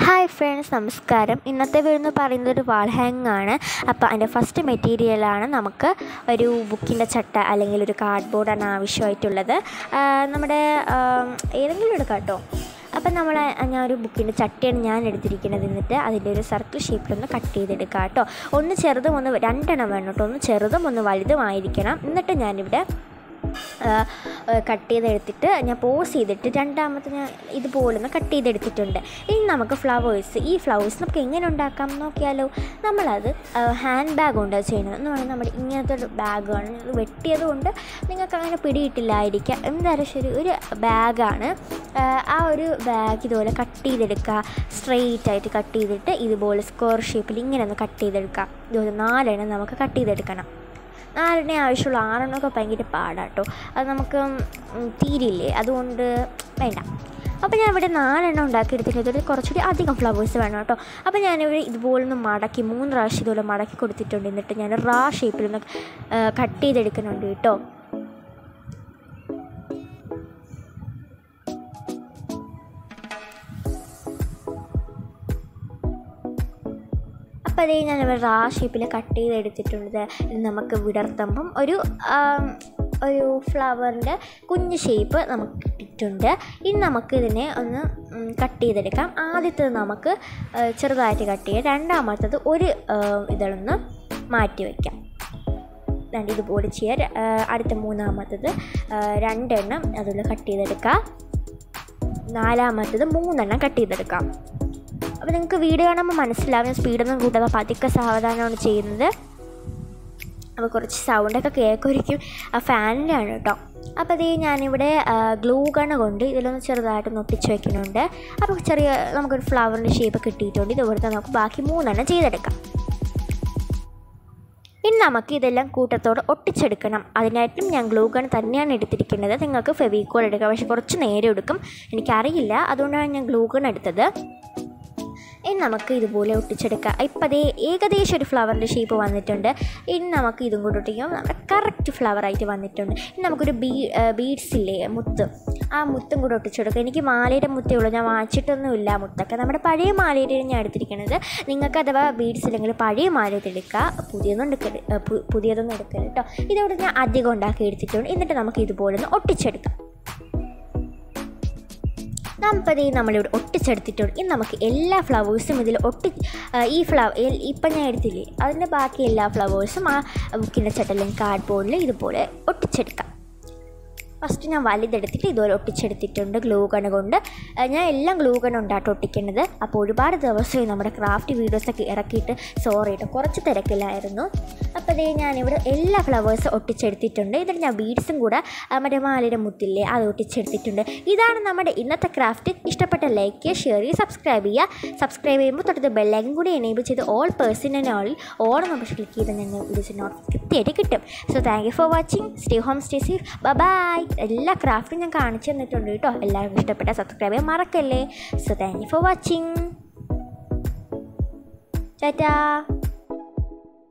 hi friends നമസ്കാരം ഇന്നത്തെ video എന്ന് പറയുന്നത് ഒരു വാൾ ഹാങ് ആണ് അപ്പോൾ അതിൻ്റെ ഫസ്റ്റ് മെറ്റീരിയലാണ് നമുക്ക് ഒരു ബുക്കിൻ്റെ ചട്ട അല്ലെങ്കിൽ ഒരു കാർഡ്ബോർഡാണ് ആവശ്യമായിട്ടുള്ളത് ആ, നമ്മുടെ ആ, ഏതെങ്കിലും എടുക്കാം കേട്ടോ അപ്പം നമ്മൾ ഞാൻ ഒരു ബുക്കിൻ്റെ ചട്ടയാണ് ഞാൻ എടുത്തിരിക്കുന്നത് എന്നിട്ട് അതിൻ്റെ ഒരു സർക്കിൾ ഷേപ്പിലൊന്ന് കട്ട് ചെയ്തെടുക്കാം കേട്ടോ ഒന്ന് ചെറുതും ഒന്ന് രണ്ടെണ്ണം വേണം കേട്ടോ ഒന്ന് ചെറുതും ഒന്ന് വലുതുമായിരിക്കണം എന്നിട്ട് ഞാനിവിടെ കട്ട് ചെയ്തെടുത്തിട്ട് ഞാൻ പോസ് ചെയ്തിട്ട് രണ്ടാമത്തെ ഞാൻ ഇതുപോലെ ഒന്ന് കട്ട് ചെയ്തെടുത്തിട്ടുണ്ട് ഇനി നമുക്ക് ഫ്ലവേഴ്സ് ഈ ഫ്ലവേഴ്സ് നമുക്ക് എങ്ങനെ ഉണ്ടാക്കാം എന്ന് നോക്കിയാലോ നമ്മളത് ഹാൻഡ് ബാഗ് കൊണ്ട് ചെയ്യുന്നത് എന്ന് പറഞ്ഞാൽ നമ്മുടെ ഇങ്ങനത്തെ ഒരു ബാഗാണ് ഇത് വെട്ടിയത് കൊണ്ട് നിങ്ങൾക്ക് അങ്ങനെ പിടിയിട്ടില്ലായിരിക്കാം എന്തായാലും ശരി ഒരു ബാഗാണ് ആ ഒരു ബാഗ് ഇതുപോലെ കട്ട് ചെയ്തെടുക്കുക സ്ട്രെയിറ്റ് ആയിട്ട് കട്ട് ചെയ്തിട്ട് ഇതുപോലെ സ്ക്വയർ ഷേപ്പിൽ ഇങ്ങനെ ഒന്ന് കട്ട് ചെയ്തെടുക്കാം ഇതുപോലെ നാലെണ്ണം നമുക്ക് കട്ട് ചെയ്തെടുക്കണം നാലെണ്ണേ ആവശ്യമുള്ള ആറെണ്ണമൊക്കെ ഭയങ്കര പാടാട്ടോ അത് നമുക്ക് ഉം, തീരില്ലേ അതുകൊണ്ട് വേണ്ട അപ്പോൾ ഞാൻ ഇവിടെ നാലെണ്ണം ഉണ്ടാക്കിയെടുത്തിട്ട് ഇതിൽ കുറച്ചുകൂടി അധികം ഫ്ലവേഴ്സ് വേണം കേട്ടോ അപ്പോൾ ഞാനിവിടെ ഇതുപോലെ ഒന്ന് മടക്കി മൂന്ന് പ്രാവശ്യം ഇതുപോലെ മടക്കി കൊടുത്തിട്ടുണ്ട് എന്നിട്ട് ഞാൻ റാ ഷേപ്പിലൊന്ന് കട്ട് ചെയ്തെടുക്കുന്നുണ്ട് കേട്ടോ അപ്പോൾ അതേ ഞാൻ ഇവിടെ ആ ഷേപ്പിൽ കട്ട് ചെയ്തെടുത്തിട്ടുണ്ട് ഇത് നമുക്ക് വിടർത്തുമ്പം ഒരു ആം, ഒരു ഫ്ലവറിൻ്റെ കുഞ്ഞ് ഷേപ്പ് നമുക്ക് കിട്ടിയിട്ടുണ്ട് ഇനി നമുക്ക് ഇതിനെ ഒന്ന് കട്ട് ചെയ്തെടുക്കാം ആദ്യത്തേത് നമുക്ക് ആ, ചെറുതായിട്ട് കട്ട് ചെയ്യാം രണ്ടാമത്തത് ഒരു ആ, ഇതൊന്ന് മാറ്റി വയ്ക്കാം രണ്ട് ഇതുപോലെ ചെയ്യാം ആ, അടുത്ത മൂന്നാമത്തത് ആ, രണ്ടെണ്ണം അതുപോലെ കട്ട് ചെയ്തെടുക്കാം നാലാമത്തത് മൂന്നെണ്ണം കട്ട് ചെയ്തെടുക്കാം അപ്പോൾ നിങ്ങൾക്ക് വീഡിയോ കാണുമ്പോൾ മനസ്സിലാവും സ്പീഡൊന്നും കൂട്ടാതെ പതുക്കെ സാവധാനമാണ് ചെയ്യുന്നത് അപ്പോൾ കുറച്ച് സൗണ്ടൊക്കെ കേൾക്കുമായിരിക്കും ആ ഫാനിൻ്റെ ആണ് കേട്ടോ അപ്പോൾ അതേ ഞാനിവിടെ ഗ്ലൂ ഗണ്ണ് കൊണ്ട് ഇതിലൊന്ന് ചെറുതായിട്ടൊന്ന് ഒട്ടിച്ച് വെക്കുന്നുണ്ട് അപ്പോൾ ചെറിയ നമുക്കൊരു ഫ്ലവറിൻ്റെ ഷേപ്പ് കിട്ടിയിട്ടുണ്ട് ഇതുപോലത്തെ നമുക്ക് ബാക്കി മൂന്നെണ്ണം ചെയ്തെടുക്കാം ഇനി നമുക്ക് ഇതെല്ലാം കൂട്ടത്തോടെ ഒട്ടിച്ചെടുക്കണം അതിനായിട്ടും ഞാൻ ഗ്ലൂ ഗൺ തന്നെയാണ് എടുത്തിരിക്കുന്നത് നിങ്ങൾക്ക് ഫെവിക്കോൾ എടുക്കാം പക്ഷെ കുറച്ച് നേരം എടുക്കും എനിക്കറിയില്ല അതുകൊണ്ടാണ് ഞാൻ ഗ്ലൂ ഗൺ എടുത്തത് ഇനി നമുക്ക് ഇതുപോലെ ഒട്ടിച്ചെടുക്കാം ഇപ്പം അതേ ഏകദേശം ഒരു ഫ്ലവറിൻ്റെ ഷേപ്പ് വന്നിട്ടുണ്ട് ഇനി നമുക്ക് ഇതും കൂടെ ഒട്ടിക്കുമ്പോൾ നമ്മുടെ കറക്റ്റ് ഫ്ലവറായിട്ട് വന്നിട്ടുണ്ട് ഇനി നമുക്കൊരു ബീ ബീഡ്സ് ഇല്ലേ മുത്ത് ആ മുത്തും കൂടെ ഒട്ടിച്ചെടുക്കാം എനിക്ക് മാലയുടെ മുത്തേ ഉള്ളൂ ഞാൻ വാങ്ങിച്ചിട്ടൊന്നുമില്ല ആ മുത്തൊക്കെ നമ്മുടെ പഴയ മാലയുടെ ഞാൻ എടുത്തിരിക്കുന്നത് നിങ്ങൾക്ക് അഥവാ ബീഡ്സ് ഇല്ലെങ്കിൽ പഴയ മാല എടുക്കുക പുതിയതൊന്നും എടുക്കരുത് പു- പുതിയതൊന്നും എടുക്കരുത് കേട്ടോ ഇതോടെ ഞാൻ അധികം ഉണ്ടാക്കി എടുത്തിട്ടുണ്ട് എന്നിട്ട് നമുക്ക് ഇതുപോലെ ഒന്ന് ഒട്ടിച്ചെടുക്കാം നമുക്കത് നമ്മളിവിടെ ഒട്ടിച്ചെടുത്തിട്ടുണ്ട് ഇനി നമുക്ക് എല്ലാ ഫ്ലവേഴ്സും ഇതിൽ ഒട്ടി ആ, ഈ ഫ്ലവർ ഇപ്പം ഞാൻ എടുത്തില്ലേ അതിൻ്റെ ബാക്കി എല്ലാ ഫ്ലവേഴ്സും ആ ബുക്കിൻ്റെ ചട്ടലും കാർഡ് ബോർഡിൽ ഇതുപോലെ ഒട്ടിച്ചെടുക്കാം ഫസ്റ്റ് ഞാൻ വലുതെടുത്തിട്ട് ഇതുപോലെ ഒട്ടിച്ചെടുത്തിട്ടുണ്ട് ഗ്ലൂ ഗൺ കൊണ്ട് ആ, ഞാൻ എല്ലാം ഗ്ലൂ ഗൺ ഉണ്ടായിട്ട് ഒട്ടിക്കുന്നത് അപ്പോൾ ഒരുപാട് ദിവസമായി നമ്മുടെ ക്രാഫ്റ്റ് വീഡിയോസൊക്കെ ഇറക്കിയിട്ട് സോറി കേട്ടോ കുറച്ച് തിരക്കിലായിരുന്നു അപ്പോൾ അതേ ഞാനിവിടെ എല്ലാ ഫ്ലവേഴ്സും ഒട്ടിച്ചെടുത്തിട്ടുണ്ട് ഇതിൽ ഞാൻ ബീഡ്സും കൂടെ ആ, മറ്റേ മാലയുടെ മുത്തില്ലേ അത് ഒട്ടിച്ചെടുത്തിട്ടുണ്ട് ഇതാണ് നമ്മുടെ ഇന്നത്തെ ക്രാഫ്റ്റ് ഇഷ്ടപ്പെട്ട ലൈക്ക് ചെയ്യുക ഷെയർ ചെയ്യുക സബ്സ്ക്രൈബ് ചെയ്യുക സബ്സ്ക്രൈബ് ചെയ്യുമ്പോൾ തൊട്ടത് ബെല്ലൈക്കും കൂടി എനേബിൾ ചെയ്ത് ഓൾ പേഴ്സൺ ആൻഡ് ഓൾ ഓണം നമ്മൾ ക്ലിക്ക് ചെയ്ത് നിങ്ങൾ വീഡിയോസ് നോട്ട് കൃത്യമായിട്ട് കിട്ടും so thank you for watching stay home stay safe bye എല്ലാ ക്രാഫ്റ്റും ഞാൻ കാണിച്ചു തന്നിട്ടുണ്ട് കേട്ടോ എല്ലാവർക്കും ഇഷ്ടപ്പെട്ട സബ്സ്ക്രൈബ് ചെയ്യാൻ മറക്കല്ലേ so thank you for watching Tata